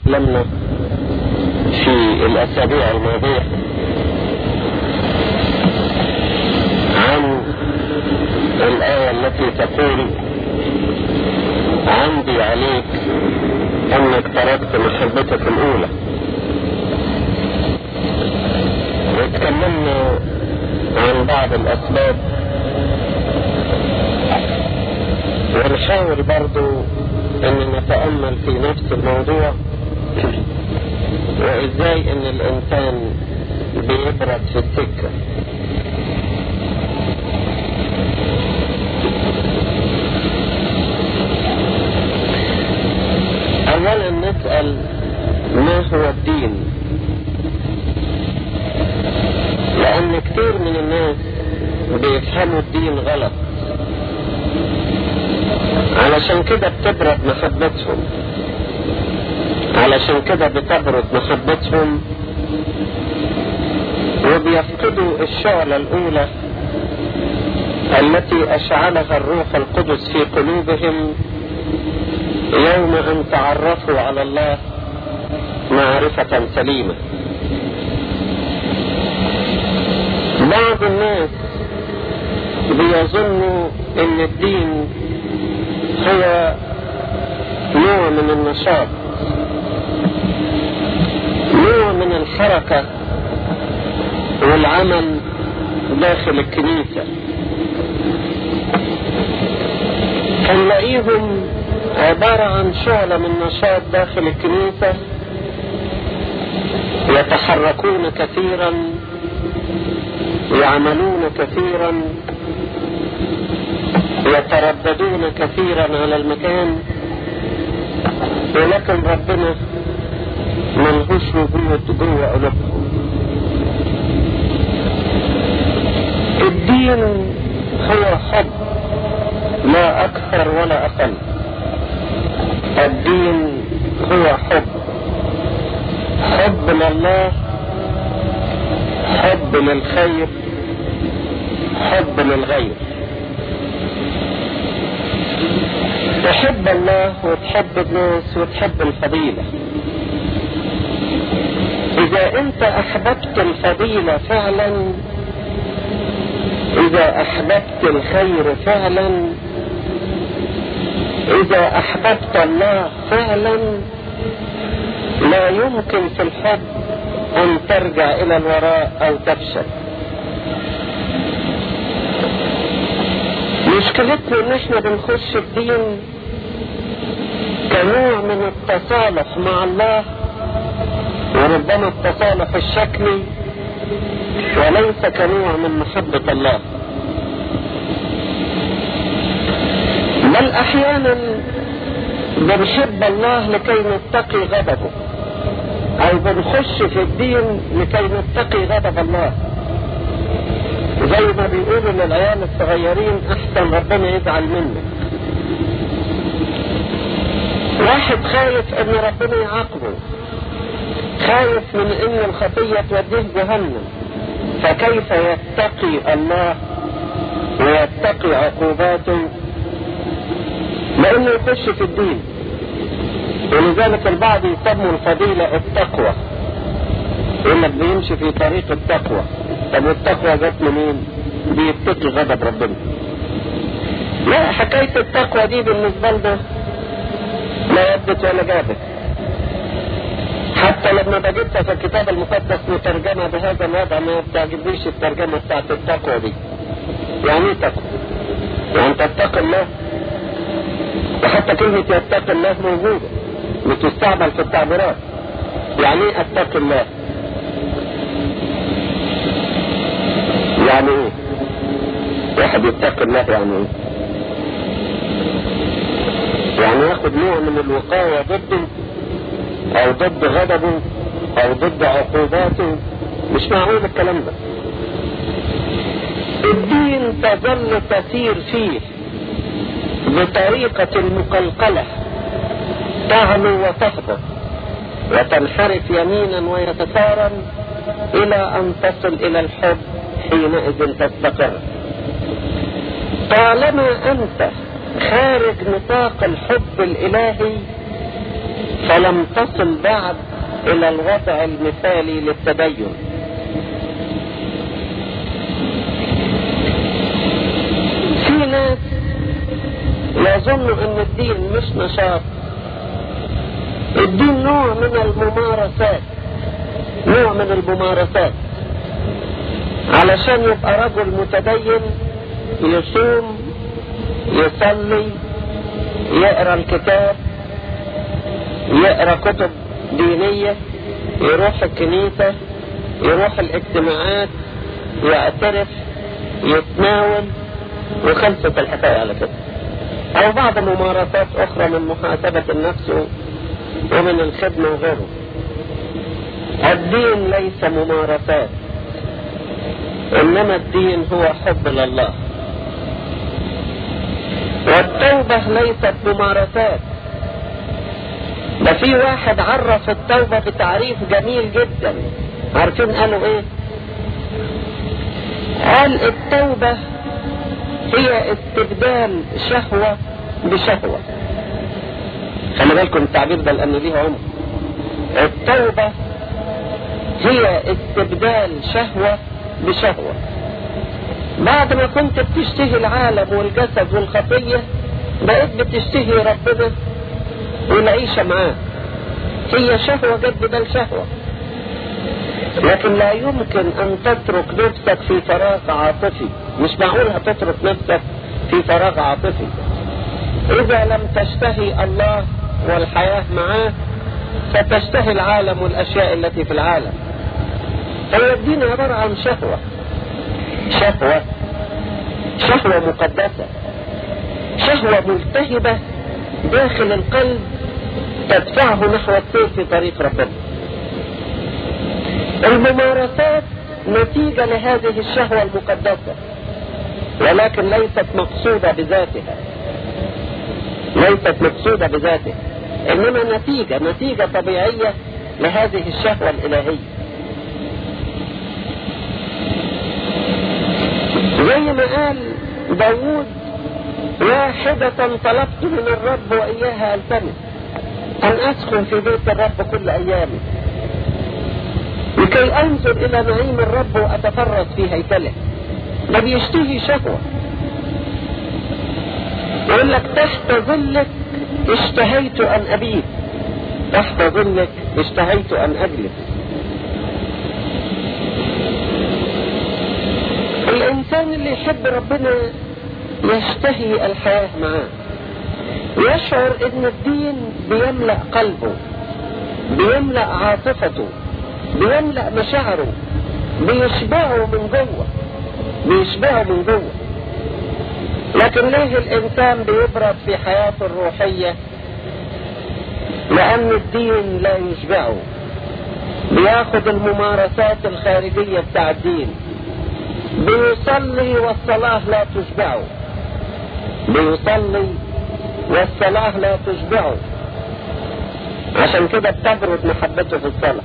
تكلمنا في الأسابيع الماضية عن الآية التي تقول عندي عليك أنك تركت محبتك الأولى وتكلمنا عن بعض الأسباب ونحاول برضو أن نتأمل في نفس الموضوع وإزاي أن الإنسان بيبرد في السكة أولا نسأل ما هو الدين لأن كثير من الناس بيفهموا الدين غلط علشان كده بتبرد محبتهم علشان كده بتبرد محبتهم وبيفقدوا الشعلة الأولى التي أشعلها الروح القدس في قلوبهم يوم أن تعرفوا على الله معرفة سليمة بعض الناس بيظنوا ان الدين هو نوع من النشاط نوع من الحركة والعمل داخل الكنيسة هنلاقيهم عبارة عن شعلة من نشاط داخل الكنيسة يتحركون كثيرا يعملون كثيرا يترددون كثيرا على المكان ولكن ربنا ملهوش وجود جوه قلوبهم الدين هو حب لا اكثر ولا اقل الدين هو حب حب لله حب للخير حب للغير تحب الله وتحب الناس وتحب الفضيلة إذا أنت أحببت الفضيلة فعلا إذا أحببت الخير فعلا إذا أحببت الله فعلا لا يمكن في الحب أن ترجع إلى الوراء أو تفشل مشكلتنا إن إحنا بنخش الدين كنوع من التصالح مع الله وربما التصالح الشكلي وليس كنوع من محبة الله بل أحيانا بنحب الله لكي نتقي غضبه أو بنخش في الدين لكي نتقي غضب الله زي ما بيقولوا للعيال الصغيرين أحسن ربنا يزعل منك واحد خايف ان ربنا يعاقبه خايف من ان الخطية توديه جهنم فكيف يتقي الله ويتقي عقوباته لانه يخش في الدين ولذلك البعض يسموا الفضيلة التقوى يقول لك بيمشي في طريق التقوى طب والتقوى جت منين؟ بيتقي غضب ربنا لا حكاية التقوى دي بالنسبة لنا لا يثبت ولا جابت حتى لما بجدت في الكتاب المقدس مترجمة بهذا الوضع ما بتعجبنيش الترجمة بتاعت التقوى دي يعني ايه تقوى؟ يعني تتقي الله وحتى كلمة يتقي الله موجودة بتستعمل في التعبيرات يعني ايه اتقي الله؟ يعني ايه؟ واحد يتقي الله يعني ايه؟ يعني ياخد نوع من الوقاية ضده او ضد غضبه او ضد عقوباته مش معقول الكلام ده الدين تظل تسير فيه بطريقة المقلقلة تعلو وتهبط وتنحرف يمينا ويتسارا الى ان تصل الى الحب حينئذ تستقر طالما انت خارج نطاق الحب الالهي فلا ولم تصل بعد إلى الوضع المثالي للتدين في ناس يظنوا ان الدين مش نشاط الدين نوع من الممارسات نوع من الممارسات علشان يبقى رجل متدين يصوم يصلي يقرا الكتاب يقرا كتب دينية يروح الكنيسة يروح الاجتماعات يعترف يتناول وخلصت الحكاية على كده أو بعض ممارسات أخرى من محاسبة النفس ومن الخدمة وغيره الدين ليس ممارسات إنما الدين هو حب لله والتوبة ليست ممارسات ده في واحد عرف التوبة بتعريف جميل جدا عارفين قالوا ايه قال التوبة هي استبدال شهوة بشهوة خلي بالكم التعبير ده لأن ليه عمر التوبة هي استبدال شهوة بشهوة بعد ما كنت بتشتهي العالم والجسد والخطية بقيت بتشتهي ربنا والعيشة معاه هي شهوة جد بدل شهوة لكن لا يمكن أن تترك نفسك في فراغ عاطفي مش معقول هتترك نفسك في فراغ عاطفي إذا لم تشتهي الله والحياة معاه فتشتهي العالم والأشياء التي في العالم هو الدين عبارة عن شهوة شهوة شهوة مقدسة شهوة ملتهبة داخل القلب تدفعه نحو السير في طريق ربنا الممارسات نتيجة لهذه الشهوة المقدسة ولكن ليست مقصودة بذاتها ليست مقصودة بذاتها إنما نتيجة نتيجة طبيعية لهذه الشهوة الإلهية زي ما قال داوود واحدة طلبت من الرب وإياها ألتمس أن أسكن في بيت الرب كل أيامي لكي أنظر إلى نعيم الرب وأتفرس في هيكله ده بيشتهي شهوة يقول لك تحت ظلك اشتهيت أن أبيت تحت ظلك اشتهيت أن أجلس الإنسان اللي يحب ربنا يشتهي الحياة معاه يشعر ان الدين بيملأ قلبه بيملأ عاطفته بيملأ مشاعره بيشبعه من جوه بيشبعه من جوه لكن ليه الانسان بيبرد في حياته الروحية لان الدين لا يشبعه بياخد الممارسات الخارجية بتاع الدين بيصلي والصلاة لا تشبعه بيصلي والصلاة لا تشبعه عشان كده بتبرد محبته في الصلاة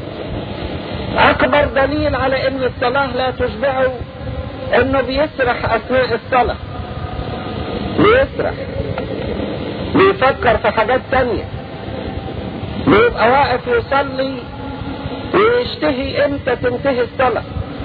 أكبر دليل على إن الصلاة لا تشبعه إنه بيسرح أثناء الصلاة بيسرح بيفكر في حاجات تانية بيبقى واقف يصلي ويشتهي امتى تنتهي الصلاة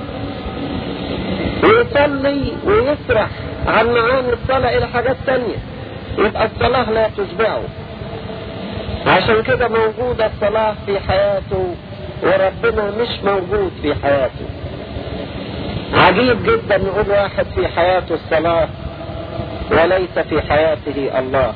ويصلي ويسرح عن معاني الصلاة إلى حاجات تانية يبقى الصلاة لا تشبعه عشان كده موجودة الصلاة في حياته وربنا مش موجود في حياته عجيب جدا نقول واحد في حياته الصلاة وليس في حياته الله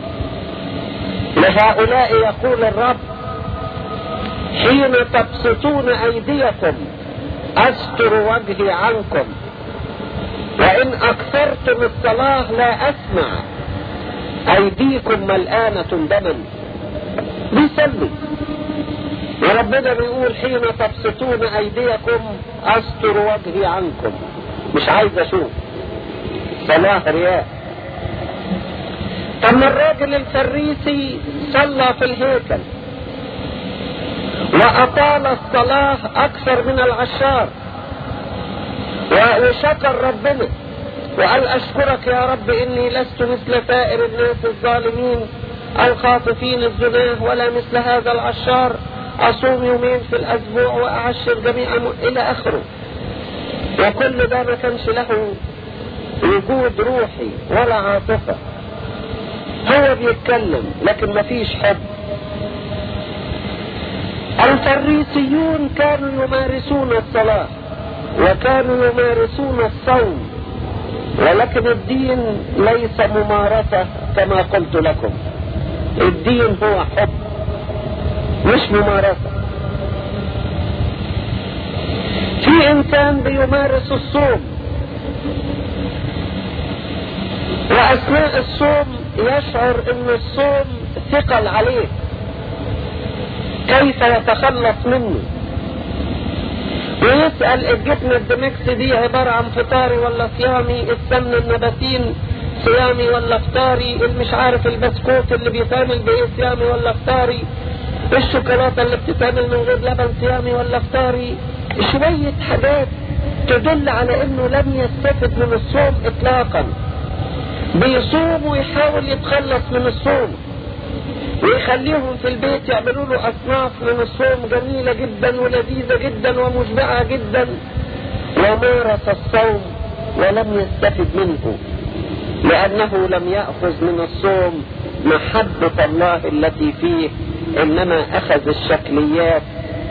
لهؤلاء يقول الرب حين تبسطون أيديكم أستر وجهي عنكم وإن أكثرتم الصلاة لا أسمع أيديكم ملآنة دما بيصلي وربنا بيقول حين تبسطون أيديكم أستر وجهي عنكم مش عايز أشوف صلاة رياء طب الراجل الفريسي صلى في الهيكل وأطال الصلاة أكثر من العشار وشكر ربنا وقال أشكرك يا رب إني لست مثل سائر الناس الظالمين الخاطفين الزناه ولا مثل هذا العشار أصوم يومين في الأسبوع وأعشر جميع إلى آخره وكل ده ما كانش له وجود روحي ولا عاطفة هو بيتكلم لكن ما فيش حب الفريسيون كانوا يمارسون الصلاة وكانوا يمارسون الصوم ولكن الدين ليس ممارسة كما قلت لكم الدين هو حب مش ممارسة في انسان بيمارس الصوم واثناء الصوم يشعر ان الصوم ثقل عليه كيف يتخلص منه ويسأل الجبنة الدمكس دي عبارة عن فطاري ولا صيامي السمن النباتين صيامي ولا فطاري مش عارف البسكوت اللي بيتعمل بايه صيامي ولا فطاري الشوكولاتة اللي بتتعمل من غير لبن صيامي ولا فطاري شوية حاجات تدل على انه لم يستفد من الصوم اطلاقا بيصوم ويحاول يتخلص من الصوم ويخليهم في البيت يعملوا له اصناف من الصوم جميلة جدا ولذيذة جدا ومشبعة جدا ومارس الصوم ولم يستفد منه لانه لم يأخذ من الصوم محبة الله التي فيه انما اخذ الشكليات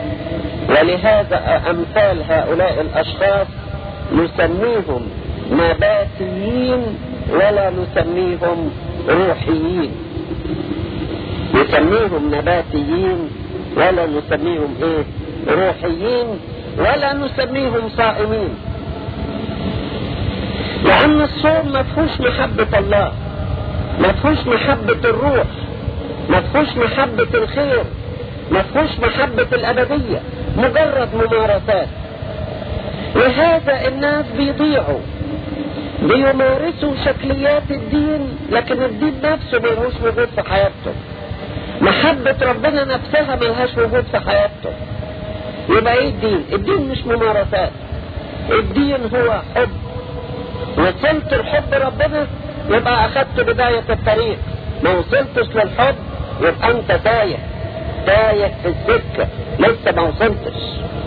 ولهذا امثال هؤلاء الاشخاص نسميهم نباتيين ولا نسميهم روحيين نسميهم نباتيين ولا نسميهم ايه روحيين ولا نسميهم صائمين لان الصوم ما فيهوش محبة الله ما فيهوش محبة الروح ما فيهوش محبة الخير ما فيهوش محبة الأبدية مجرد ممارسات لهذا الناس بيضيعوا بيمارسوا شكليات الدين لكن الدين نفسه ملهوش وجود في حياتهم محبة ربنا نفسها ملهاش وجود في حياتهم يبقى ايه الدين الدين مش ممارسات الدين هو حب وصلت الحب ربنا يبقى اخدت بداية الطريق ما وصلتش للحب يبقى انت تايه تايه في السكة لسه ما وصلتش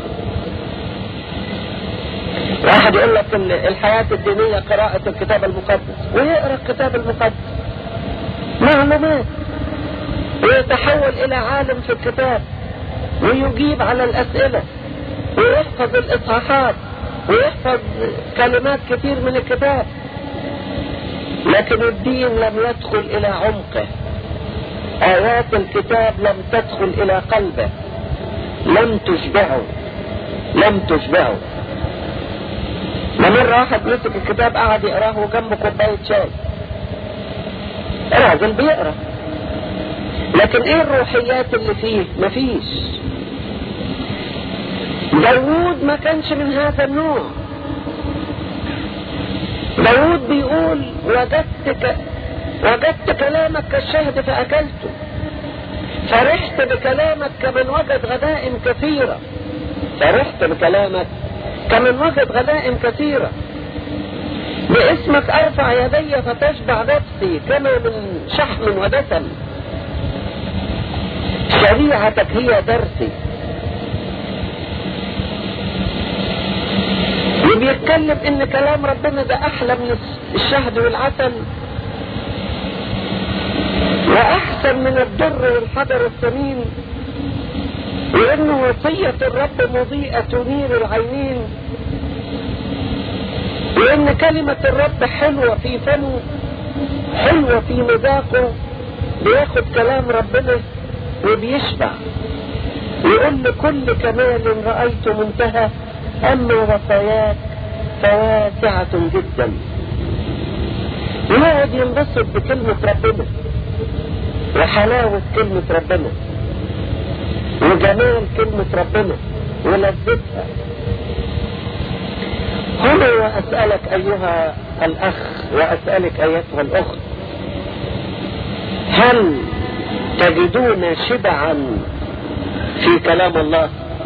واحد يقول لك الحياة الدينية قراءة الكتاب المقدس ويقرأ الكتاب المقدس معلومات ويتحول إلى عالم في الكتاب ويجيب على الأسئلة ويحفظ الإصحاحات ويحفظ كلمات كثير من الكتاب لكن الدين لم يدخل إلى عمقه آيات الكتاب لم تدخل إلى قلبه لم تشبعه لم تشبعه ومرة واحد مسك الكتاب قعد يقراه وجنبه كوباية شاي راجل بيقرا لكن ايه الروحيات اللي فيه مفيش داوود ما كانش من هذا النوع داوود بيقول وجدت ك... وجدت كلامك كالشهد فأكلته فرحت بكلامك كمن وجد غنائم كثيرة فرحت بكلامك كمن وجد غنائم كثيرة باسمك ارفع يدي فتشبع نفسي كما من شحم ودسم شريعتك هي درسي وبيتكلم ان كلام ربنا ده احلى من الشهد والعسل واحسن من الدر والحجر الثمين وان وصية الرب مضيئة تنير العينين وان كلمة الرب حلوة في فمه حلوة في مذاقه بياخد كلام ربنا وبيشبع يقول لكل كمال رأيت منتهى أما وصاياك فواسعة جدا ويقعد ينبسط بكلمة ربنا وحلاوة كلمة ربنا وجمال كلمة ربنا ولذتها هنا وأسألك أيها الأخ وأسألك أيتها الأخت هل تجدون شبعا في كلام الله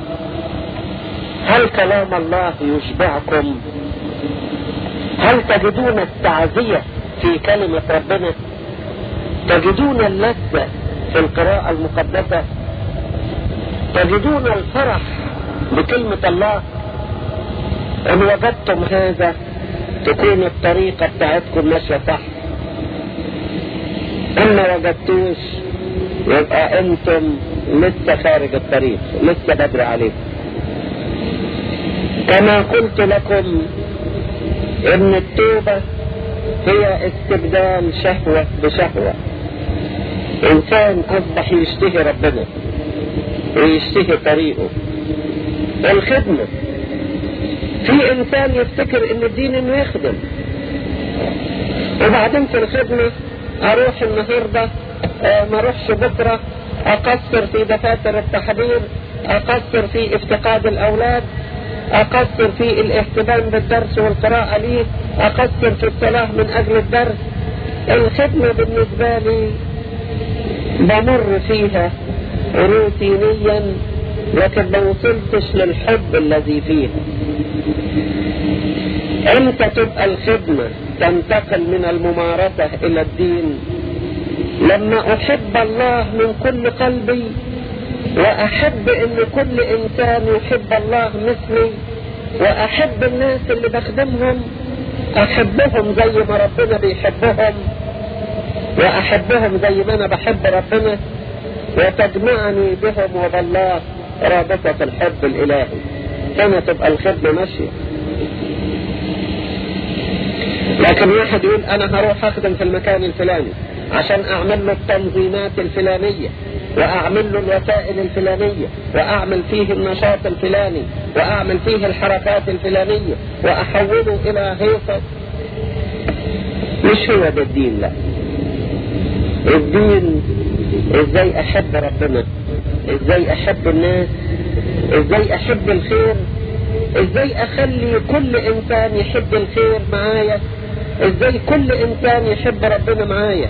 هل كلام الله يشبعكم هل تجدون التعزية في كلمة ربنا تجدون اللذة في القراءة المقدسة تجدون الفرح بكلمة الله إن وجدتم هذا تكون الطريقة بتاعتكم ماشية صح إن ما وجدتوش يبقى أنتم لسه خارج الطريق لسه بدري عليكم كما قلت لكم إن التوبة هي استبدال شهوة بشهوة إنسان أصبح يشتهي ربنا ويشتهي طريقه الخدمة في إنسان يفتكر إن الدين إنه يخدم وبعدين في الخدمة أروح النهاردة آه ما أروحش بكرة أقصر في دفاتر التحضير أقصر في افتقاد الأولاد أقصر في الاهتمام بالدرس والقراءة لي أقصر في الصلاة من أجل الدرس الخدمة بالنسبة لي بمر فيها روتينيا لكن ما وصلتش للحب الذي فيها امتى تبقى الخدمة تنتقل من الممارسة الى الدين لما احب الله من كل قلبي واحب ان كل انسان يحب الله مثلي واحب الناس اللي بخدمهم احبهم زي ما ربنا بيحبهم واحبهم زي ما انا بحب ربنا وتجمعني بهم وبالله رابطة الحب الالهي هنا تبقى الخدمة ماشية لكن واحد يقول انا هروح اخدم في المكان الفلاني عشان اعمل له التنظيمات الفلانية واعمل له الوسائل الفلانية واعمل فيه النشاط الفلاني واعمل فيه الحركات الفلانية واحوله الى هيصة مش هو ده الدين لا الدين ازاي احب ربنا ازاي احب الناس ازاي احب الخير ازاي اخلي كل انسان يحب الخير معايا ازاي كل انسان يحب ربنا معايا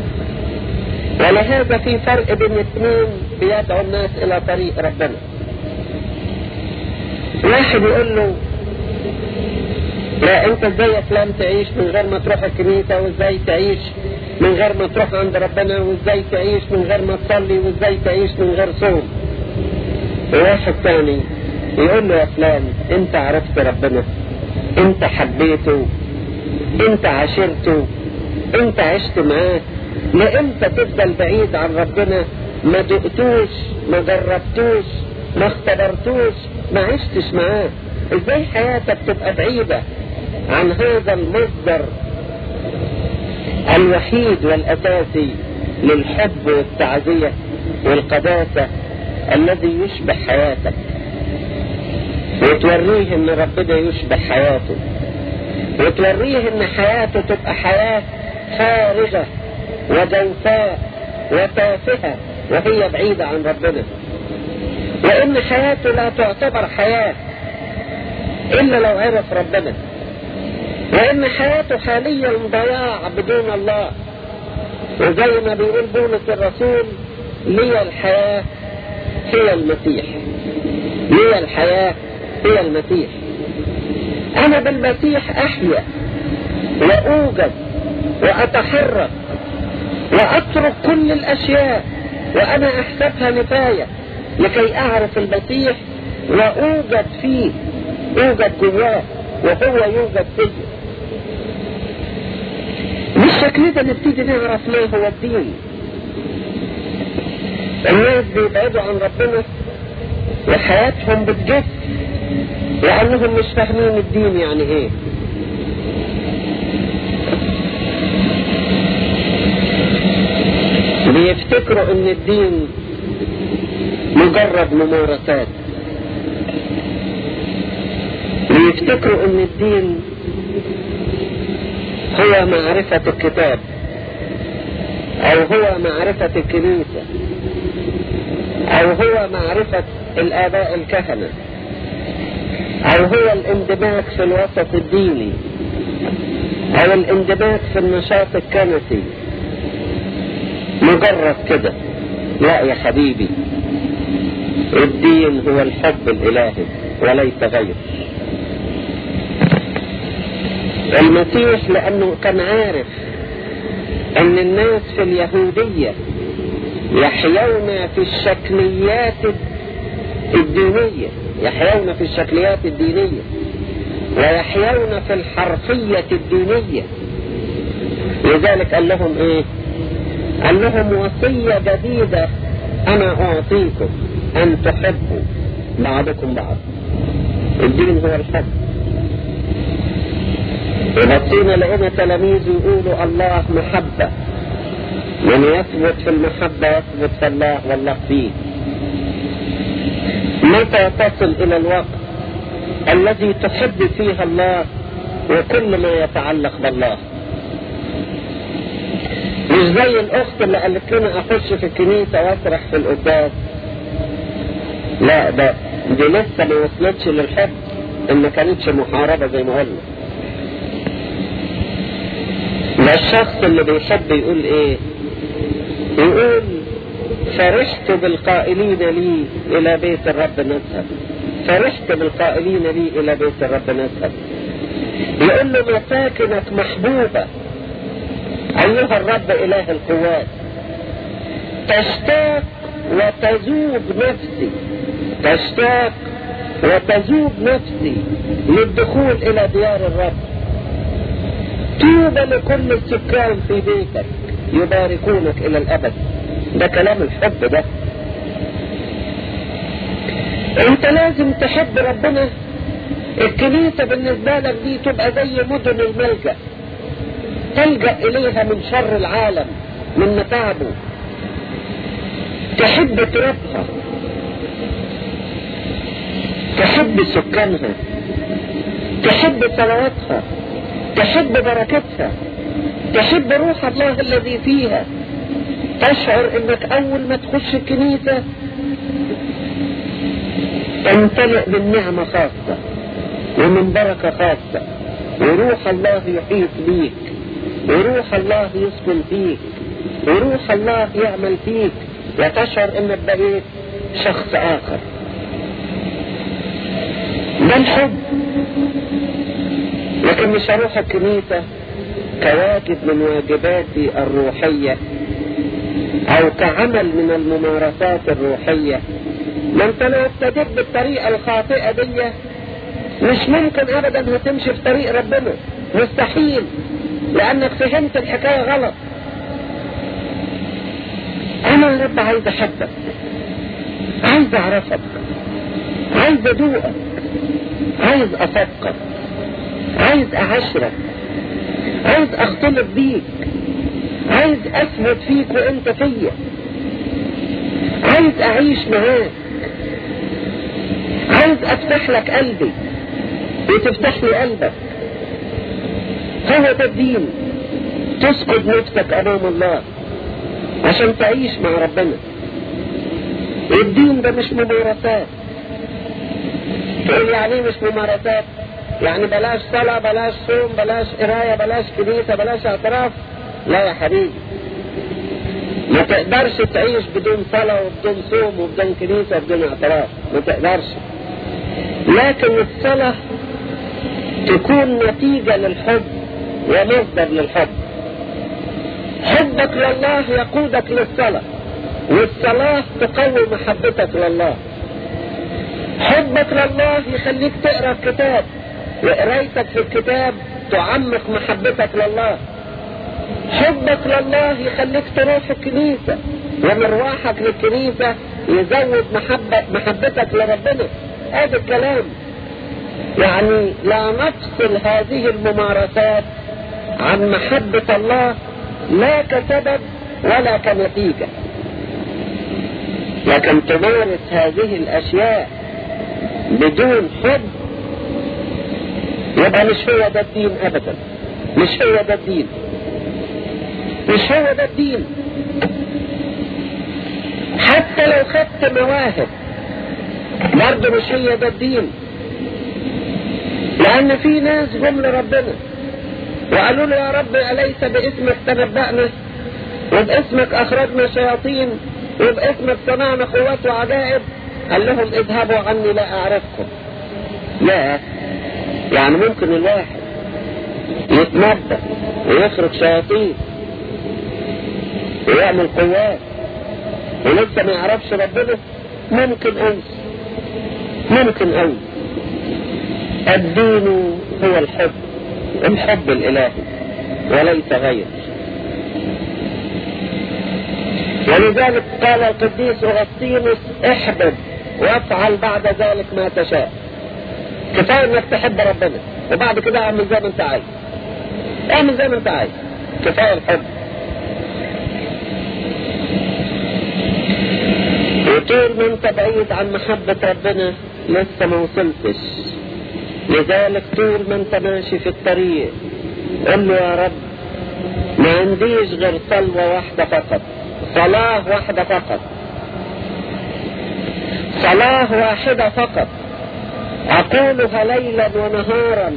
ولهذا في فرق بين اثنين بيدعو الناس الى طريق ربنا واحد يقول له لا انت ازاي يا فلان تعيش من غير ما تروح الكنيسه وازاي تعيش من غير ما تروح عند ربنا وازاي تعيش من غير ما تصلي وازاي تعيش من غير صوم وواحد ثاني يقول له يا فلان انت عرفت ربنا انت حبيته انت عاشرته انت عشت معاه لامتى تفضل بعيد عن ربنا ما دقتوش ما جربتوش ما اختبرتوش ما عشتش معاه ازاي حياتك تبقى بعيدة عن هذا المصدر الوحيد والاساسي للحب والتعزية والقداسة الذي يشبه حياتك وتوريه ان ربنا يشبه حياته وتوريه ان حياته تبقى حياة خارجة وجوفاء وتافهة وهي بعيدة عن ربنا وان حياته لا تعتبر حياة الا لو عرف ربنا وان حياته حاليا ضياع بدون الله وزي ما بيقول بولس الرسول لي الحياة هي المسيح لي الحياة هي المسيح انا بالمسيح احيا واوجد واتحرك واترك كل الاشياء وانا احسبها نفاية لكي اعرف المسيح واوجد فيه اوجد جواه وهو يوجد فيه بالشكل ده نبتدي نعرف ما هو الدين الناس بيبعدوا عن ربنا وحياتهم بتجف لأنهم مش فاهمين الدين يعني ايه بيفتكروا ان الدين مجرد ممارسات بيفتكروا ان الدين هو معرفة الكتاب او هو معرفة الكنيسة او هو معرفة الاباء الكهنة او هو الاندماج في الوسط الديني او الاندماج في النشاط الكنسي مجرد كده لا يا حبيبي الدين هو الحب الالهي وليس غير المسيح لانه كان عارف ان الناس في اليهودية يحيون في الشكليات الدينية يحيون في الشكليات الدينية ويحيون في الحرفية الدينية لذلك قال لهم ايه قال لهم وصية جديدة انا اعطيكم ان تحبوا بعضكم بعض الدين هو الحب وبصينا لقينا تلاميذ يقولوا الله محبة من يثبت في المحبة يثبت في الله والله فيه متى تصل إلى الوقت الذي تحب فيها الله وكل ما يتعلق بالله مش زي الأخت اللي قالت لنا أخش في الكنيسة وأسرح في القداس لا ده دي لسه ما وصلتش للحب إن ما كانتش محاربة زي ما قلنا ده الشخص اللي بيحب يقول إيه يقول فرحت بالقائلين لي إلى بيت الرب نذهب فرحت بالقائلين لي إلى بيت الرب نذهب يقول له مساكنك محبوبة أيها الرب إله القوات تشتاق وتذوب نفسي تشتاق وتذوب نفسي للدخول إلى ديار الرب طوبى لكل السكان في بيتك يباركونك إلى الأبد ده كلام الحب ده انت لازم تحب ربنا الكنيسة بالنسبة لك دي تبقى زي مدن الملجأ تلجأ إليها من شر العالم من متاعبه تحب ترابها تحب سكانها تحب صلواتها تحب بركتها تحب روح الله الذي فيها تشعر انك اول ما تخش الكنيسة تمتلئ من نعمة خاصة ومن بركة خاصة وروح الله يحيط بيك وروح الله يسكن فيك وروح الله يعمل فيك وتشعر انك بقيت شخص اخر ده الحب لكن مش هروح الكنيسة كواجب من واجباتي الروحية او كعمل من الممارسات الروحية ما انت لو ابتديت بالطريقة الخاطئة دي مش ممكن ابدا هتمشي في طريق ربنا مستحيل لانك فهمت الحكاية غلط انا يا رب عايز احبك عايز اعرفك عايز ادوقك عايز افكر عايز اعاشرك عايز اختلط بيك عايز اثبت فيك وانت فيا عايز اعيش معاك عايز افتح لك قلبي وتفتح لي قلبك هو ده الدين تسكت نفسك امام الله عشان تعيش مع ربنا الدين ده مش ممارسات تقول يعني مش ممارسات يعني بلاش صلاة بلاش صوم بلاش قراية بلاش كنيسة بلاش اعتراف لا يا حبيبي ما تقدرش تعيش بدون صلاة وبدون صوم وبدون كنيسة وبدون اعتراف ما تقدرش لكن الصلاة تكون نتيجة للحب ومصدر للحب حبك لله يقودك للصلاة والصلاة تقوي محبتك لله حبك لله يخليك تقرا الكتاب وقرايتك في الكتاب تعمق محبتك لله حبك لله يخليك تروح الكنيسة ومروحك للكنيسة يزود محبة محبتك لربنا هذا الكلام يعني لا نفصل هذه الممارسات عن محبة الله لا كسبب ولا كنتيجة لكن تمارس هذه الأشياء بدون حب يبقى مش هو ده الدين أبدا مش هو ده الدين مش هو ده الدين حتى لو خدت مواهب برضه مش هي ده الدين لأن في ناس جم لربنا وقالوا له يا رب أليس باسمك تنبأنا وباسمك أخرجنا شياطين وباسمك صنعنا قوات وعجائب قال لهم اذهبوا عني لا أعرفكم لا يعني ممكن الواحد يتنبأ ويخرج شياطين ويعمل قوات ولسه ما يعرفش ربنا ممكن أوي ممكن أوي الدين هو الحب الحب الإلهي وليس غير ولذلك قال القديس أغسطينوس احبب وافعل بعد ذلك ما تشاء كفاية انك تحب ربنا وبعد كده اعمل زي ما انت عايز اعمل زي ما انت عايز كفاية الحب وطول ما انت بعيد عن محبة ربنا لسه ما وصلتش لذلك طول ما انت ماشي في الطريق قل له يا رب ما عنديش غير صلوة واحدة فقط صلاة واحدة فقط صلاة واحدة فقط أقولها ليلا ونهارا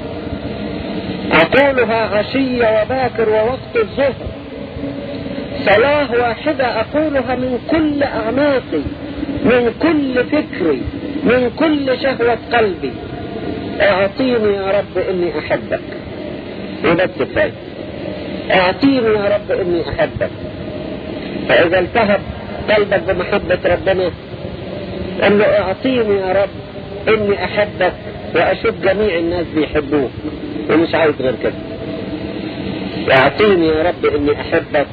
أقولها عشية وباكر ووقت الظهر صلاة واحدة أقولها من كل أعماقي من كل فكري من كل شهوة قلبي اعطيني يا رب اني احبك وبس كفايه اعطيني يا رب اني احبك فاذا التهب قلبك بمحبة ربنا قال له اعطيني يا رب اني احبك واشوف جميع الناس بيحبوك ومش عايز غير كده اعطيني يا رب اني احبك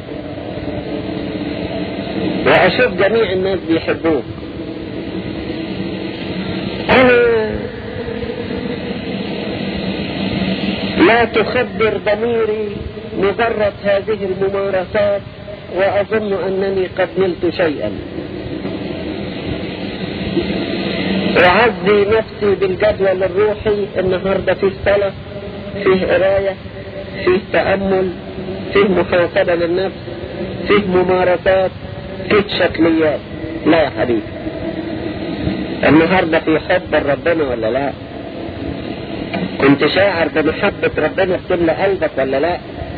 واشوف جميع الناس بيحبوك انا لا تخبر ضميري مجرد هذه الممارسات وأظن أنني قد نلت شيئا أعزي نفسي بالجدول الروحي النهاردة فيه صلاة فيه قراية فيه تأمل فيه محاسبة للنفس فيه ممارسات فيه شكليات لا يا حبيبي النهاردة في حب ربنا ولا لا كنت شاعر بمحبة ربنا بكل قلبك ولا لا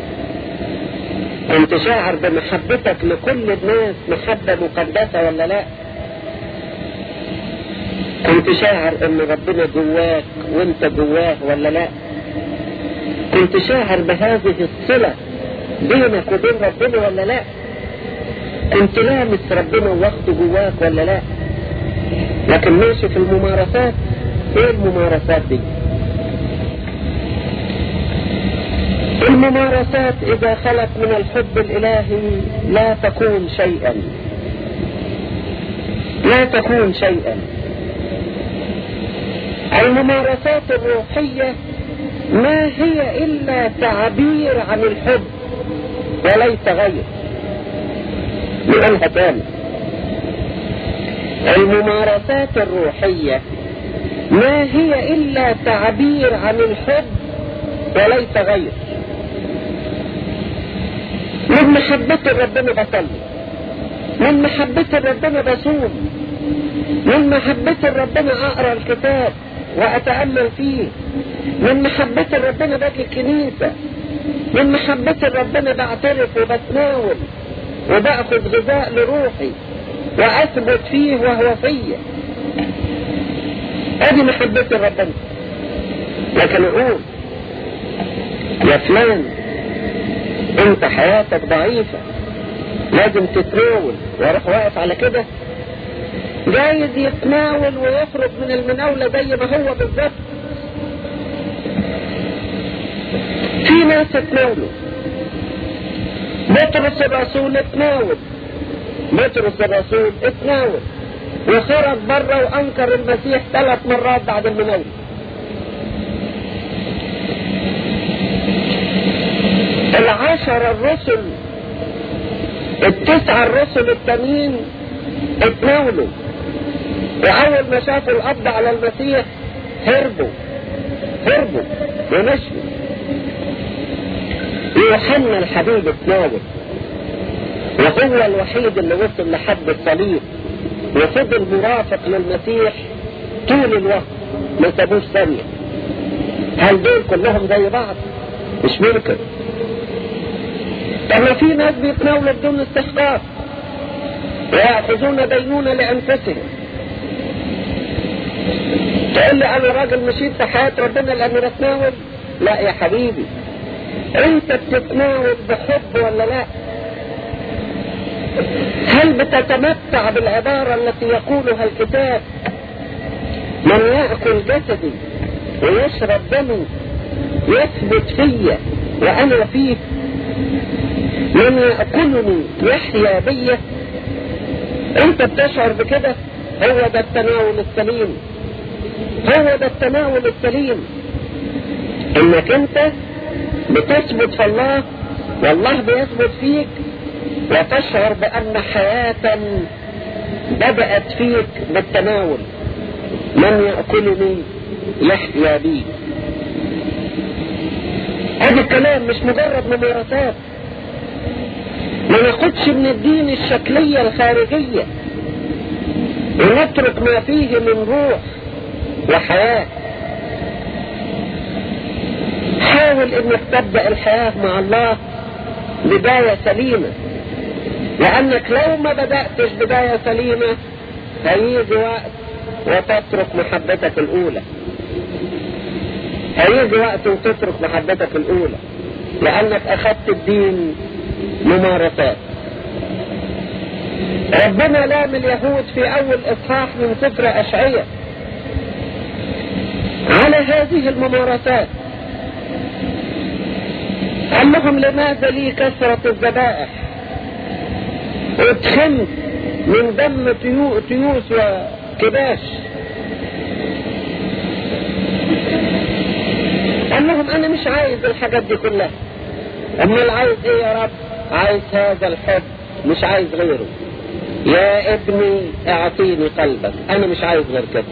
كنت شاعر بمحبتك لكل الناس محبة مقدسة ولا لا كنت شاعر ان ربنا جواك وانت جواه ولا لا كنت شاعر بهذه الصلة بينك وبين ربنا ولا لا كنت لامس ربنا واخده جواك ولا لا لكن ماشي في الممارسات ايه الممارسات دي الممارسات إذا خلت من الحب الإلهي لا تكون شيئا لا تكون شيئا الممارسات الروحية ما هي إلا تعبير عن الحب وليس غير نقولها تاني الممارسات الروحية ما هي إلا تعبير عن الحب وليس غير من محبة ربنا بصلي من محبة ربنا بصوم من محبة ربنا أقرأ الكتاب وأتأمل فيه من محبة ربنا باجي الكنيسة من محبة ربنا بعترف وبتناول وبأخذ غذاء لروحي وأثبت فيه وهو فيا ادي محبة ربنا لكن اقول يا فلان انت حياتك ضعيفة لازم تتناول واروح واقف على كده جايز يتناول ويخرج من المناولة زي ما هو بالظبط في ناس اتناولوا بطرس الرسول اتناول بطرس الرسول اتناول وخرج بره وانكر المسيح ثلاث مرات بعد المناولة العشر الرسل التسعة الرسل التانيين اتناولوا وأول ما شافوا القبض على المسيح هربوا هربوا ومشوا يوحنا الحبيب اتناول وهو الوحيد اللي وصل لحد الصليب وفضل مرافق للمسيح طول الوقت ما سابوش ثانية هل دول كلهم زي بعض؟ مش ممكن طب ما في ناس بيتناولوا بدون استحقاق ويأخذون دينونة لأنفسهم تقول لي أنا راجل مشيت في حياة ربنا لأني بتناول لا يا حبيبي أنت بتتناول بحب ولا لا هل بتتمتع بالعبارة التي يقولها الكتاب من يأكل جسدي ويشرب دمي يثبت فيا وأنا فيه من يأكلني يحيا بيا انت بتشعر بكده هو ده التناول السليم هو ده التناول السليم انك انت بتثبت في الله والله بيثبت فيك وتشعر بان حياة بدأت فيك بالتناول من يأكلني يحيا بي هذا الكلام مش مجرد ممارسات ما ناخدش من الدين الشكلية الخارجية ونترك ما فيه من روح وحياة حاول انك تبدأ الحياة مع الله بداية سليمة لانك لو ما بدأتش بداية سليمة هيجي وقت وتترك محبتك الاولى هيجي وقت وتترك محبتك الاولى لانك اخذت الدين ممارسات ربنا لام اليهود في اول اصحاح من سفر اشعية على هذه الممارسات قال لهم لماذا لي كثرة الذبائح اتخمت من دم تيو تيوس وكباش قال لهم انا مش عايز الحاجات دي كلها امال عايز ايه يا رب عايز هذا الحب مش عايز غيره يا ابني اعطيني قلبك انا مش عايز غير كده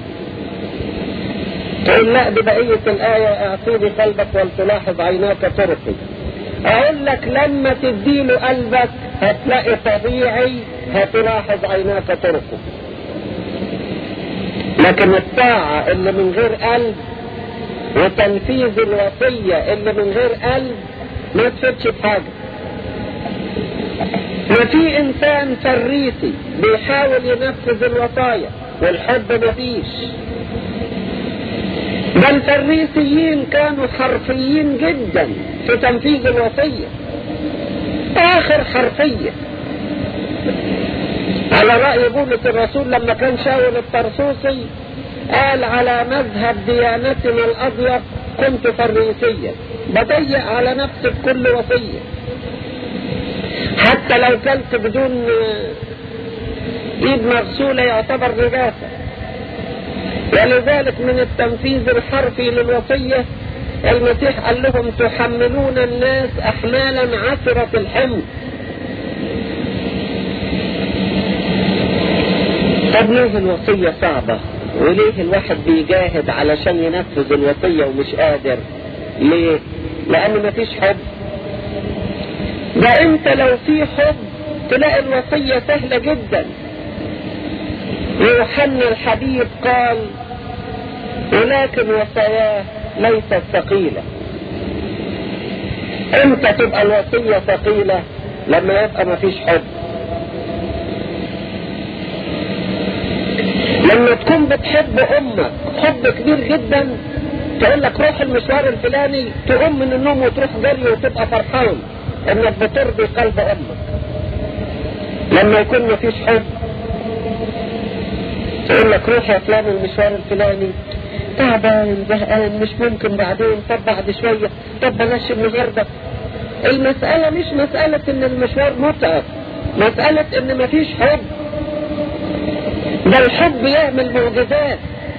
تقول لا ببقية الآية اعطيني قلبك ولتلاحظ عيناك طرقي اقول لك لما تديله قلبك هتلاقي طبيعي هتلاحظ عيناك طرقه لكن الطاعة اللي من غير قلب وتنفيذ الوصية اللي من غير قلب ما تفيدش بحاجة ما في انسان فريسي بيحاول ينفذ الوصايا والحب مفيش بل فريسيين كانوا حرفيين جدا في تنفيذ الوصية اخر حرفية على رأي بولس الرسول لما كان شاول الطرسوسي قال على مذهب ديانتنا الأضيق كنت فريسيا بضيق على نفسي بكل وصية حتى لو كلت بدون ايد مغسولة يعتبر نجاسة ولذلك من التنفيذ الحرفي للوصية المسيح قال لهم تحملون الناس احمالا عسرة الحمل طب ليه الوصية صعبة وليه الواحد بيجاهد علشان ينفذ الوصية ومش قادر ليه لان مفيش حب ده انت لو في حب تلاقي الوصية سهلة جدا يوحنا الحبيب قال ولكن وصاياه ليست ثقيلة امتى تبقى الوصية ثقيلة لما يبقى مفيش حب لما تكون بتحب امك حب كبير جدا تقول لك روح المشوار الفلاني تقوم من النوم وتروح جري وتبقى فرحان انك بترضي قلب امك لما يكون مفيش حب تقول لك روح يا فلان المشوار الفلاني تعبان زهقان مش ممكن بعدين طب بعد شوية طب بلاش النهارده المسألة مش مسألة ان المشوار متعب مسألة ان مفيش حب ده الحب يعمل معجزات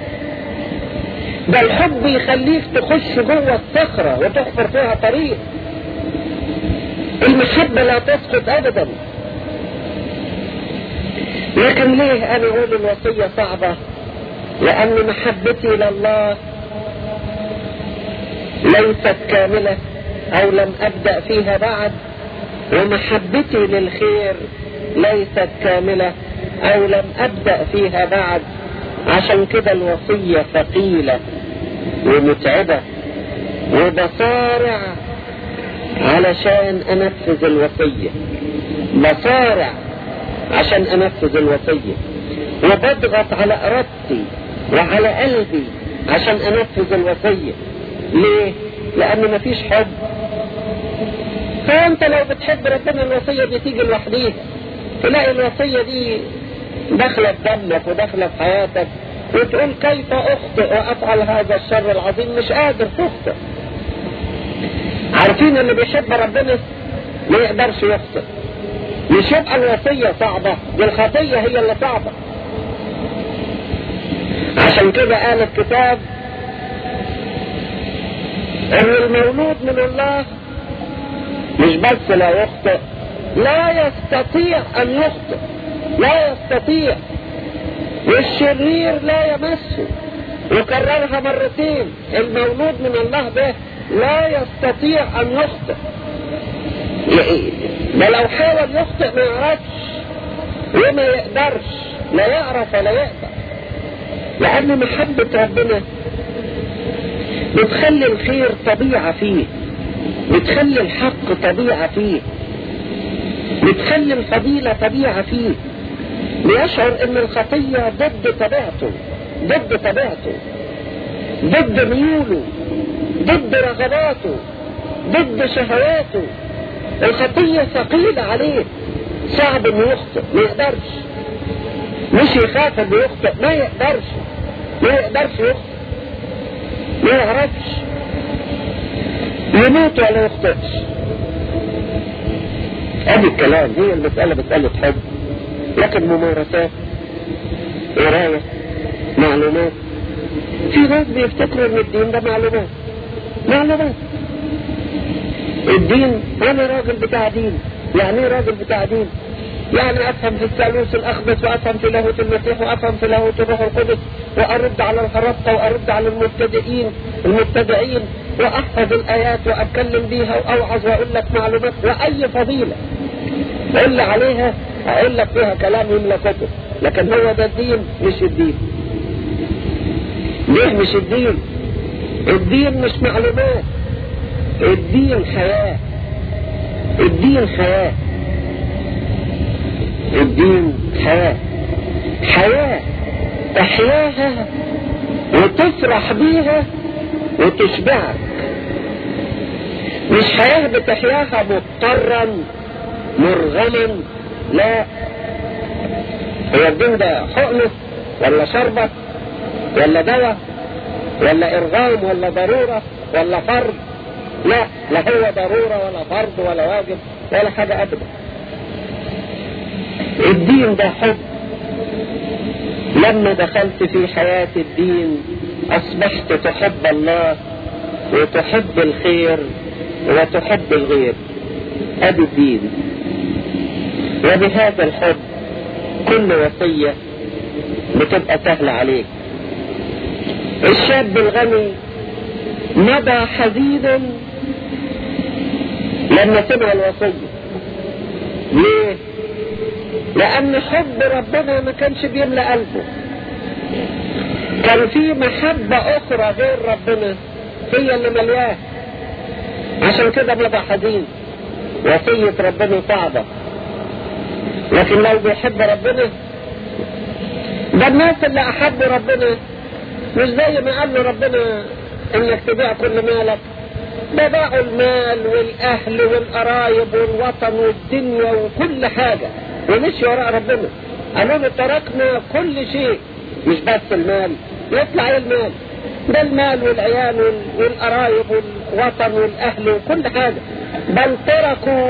ده الحب يخليك تخش جوه الصخرة وتحفر فيها طريق المحبة لا تسقط ابدا لكن ليه انا اقول الوصية صعبة لان محبتي لله ليست كاملة او لم ابدأ فيها بعد ومحبتي للخير ليست كاملة او لم ابدأ فيها بعد عشان كده الوصية ثقيلة ومتعبة وبصارع علشان انفذ الوصية بصارع عشان انفذ الوصية وبضغط على ارادتي وعلى قلبي عشان انفذ الوصية ليه لان مفيش حب فانت لو بتحب ربنا الوصية دي تيجي لوحديها تلاقي الوصية دي داخلة في دمك وداخلة في حياتك وتقول كيف أخطئ وأفعل هذا الشر العظيم مش قادر تخطئ عارفين اللي بيحب ربنا ما يقدرش يخطئ مش يبقى الوصية صعبة دي الخطية هي اللي صعبة عشان كده قال الكتاب ان المولود من الله مش بس لا يخطئ لا يستطيع ان يخطئ لا يستطيع والشرير لا يمسه وكررها مرتين المولود من الله ده لا يستطيع ان يخطئ ده لو حاول يخطئ ما يعرفش وما يقدرش لا يعرف ولا يقدر لأن محبة ربنا بتخلي الخير طبيعة فيه بتخلي الحق طبيعة فيه بتخلي الفضيلة طبيعة فيه بيشعر ان الخطية ضد طبيعته ضد طبيعته ضد ميوله ضد رغباته ضد شهواته الخطية ثقيلة عليه صعب انه يخطئ ما يقدرش مش يخاف انه يخطئ ما يقدرش ما يقدرش يخطئ ما يعرفش يموت ولا يخطئش ادي الكلام هي المسألة مسألة حب لكن ممارسات قراية معلومات في ناس بيفتكروا ان الدين ده معلومات معلومات الدين انا راجل بتاع دين يعني ايه راجل بتاع دين يعني افهم في الثالوث الاخبث وافهم في لاهوت المسيح وافهم في لاهوت الروح القدس وارد على الهرطة وارد على المبتدئين المبتدئين واحفظ الايات واتكلم بيها واوعظ واقول لك معلومات واي فضيلة قول لي عليها اقول لك فيها كلام يملى كتب لكن هو ده الدين مش الدين ليه مش الدين الدين مش معلومات الدين حياة الدين حياة الدين حياة حياة تحياها وتفرح بيها وتشبعك مش حياة بتحياها مضطرا مرغما لا هو الدين ده حقنة ولا شربة ولا دواء ولا إرغام ولا ضرورة ولا فرض لا لا هو ضرورة ولا فرض ولا واجب ولا حاجة أبدا الدين ده حب لما دخلت في حياة الدين أصبحت تحب الله وتحب الخير وتحب الغير أدي الدين وبهذا الحب كل وصية بتبقى سهلة عليك الشاب الغني مضى حزينا لما سمع الوصية ليه؟ لأن حب ربنا ما كانش بيملى قلبه كان في محبة أخرى غير ربنا هي اللي ملياه عشان كده مضى حزين وصية ربنا صعبة لكن لو بيحب ربنا ده الناس اللي أحبوا ربنا مش زي ما قال له ربنا انك تبيع كل مالك ده باعوا المال والاهل والقرايب والوطن والدنيا وكل حاجة ومشي وراء ربنا قالوا له تركنا كل شيء مش بس المال يطلع ايه المال ده المال والعيال والقرايب والوطن والاهل وكل حاجة بل تركوا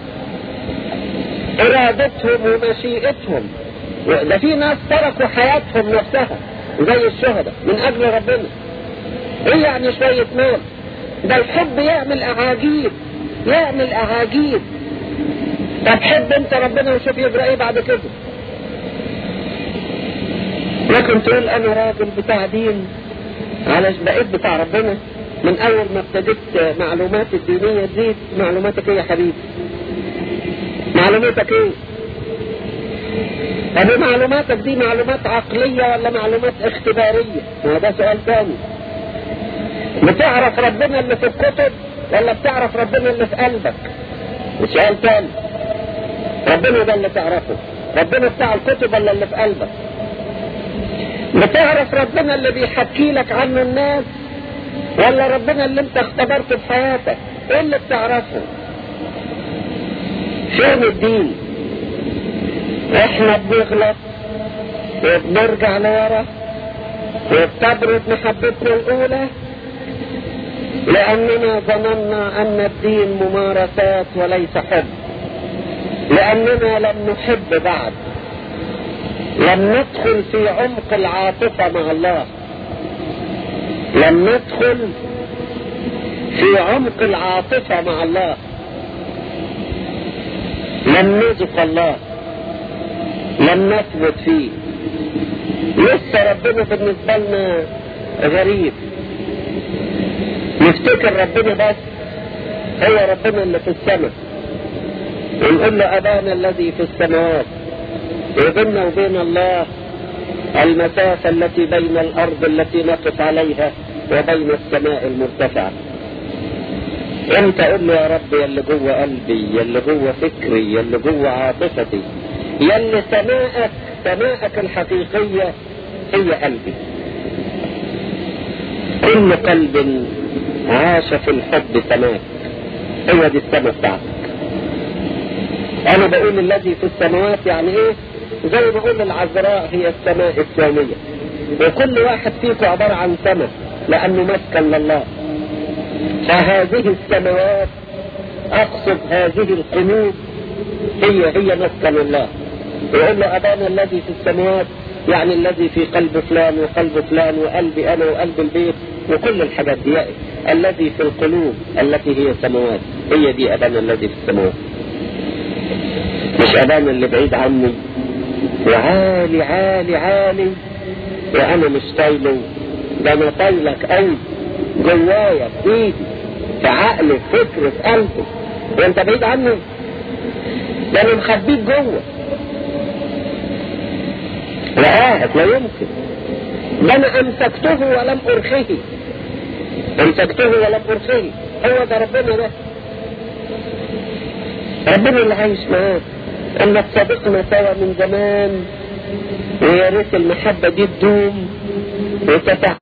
ارادتهم ومشيئتهم ده في ناس تركوا حياتهم نفسها زي الشهداء من اجل ربنا ايه يعني شوية مال ده الحب يعمل اعاجيب يعمل اعاجيب طب حب انت ربنا وشوف يجرى ايه بعد كده لكن تقول انا راجل بتاع دين على بقيت بتاع ربنا من اول ما ابتديت معلومات الدينية تزيد معلوماتك ايه يا حبيبي معلوماتك ايه طب معلوماتك دي معلومات عقلية ولا معلومات اختبارية ما ده سؤال ثاني بتعرف ربنا اللي في الكتب ولا بتعرف ربنا اللي في قلبك سؤال ثاني ربنا ده اللي تعرفه ربنا بتاع الكتب ولا اللي في قلبك بتعرف ربنا اللي بيحكي لك عنه الناس ولا ربنا اللي انت اختبرته في حياتك ايه اللي بتعرفه فين الدين احنا بنغلط وبنرجع لورا وبتبرد محبتنا الاولى لاننا ظننا ان الدين ممارسات وليس حب لاننا لم نحب بعد لم ندخل في عمق العاطفة مع الله لم ندخل في عمق العاطفة مع الله لم نذق الله لم نثبت فيه لسه ربنا بالنسبة لنا غريب نفتكر ربنا بس هو ربنا اللي في السماء ونقول له أبانا الذي في السماوات وبيننا وبين الله المسافة التي بين الأرض التي نقف عليها وبين السماء المرتفعة انت قول له يا رب يا اللي جوه قلبي يا اللي جوه فكري يا اللي جوه عاطفتي يا اللي سماءك سماءك الحقيقية هي قلبي كل قلب عاش في الحب سماك هي دي السماء بتاعتك انا بقول الذي في السماوات يعني ايه زي ما بقول العذراء هي السماء الثانية وكل واحد فيكم عبارة عن سماء لانه مسكن لله فهذه السماوات اقصد هذه القلوب هي هي مسكن الله ويقول له ابانا الذي في السماوات يعني الذي في قلب فلان وقلب فلان وقلبي انا وقلب البيت وكل الحاجات دي الذي في القلوب التي هي سماوات هي دي ابانا الذي في السماوات مش ابانا اللي بعيد عني وعالي عالي عالي وانا مش طايله ده انا طايلك قوي جوايا في ايدي في عقلي في فكري في قلبي وانت بعيد عني ده انا مخبيك جوه لا لا يمكن ده انا امسكته ولم ارخيه امسكته ولم ارخيه هو ده ربنا ده ربنا اللي عايش معاك انك سابقنا سوا من زمان ويا ريت المحبه دي تدوم وتتع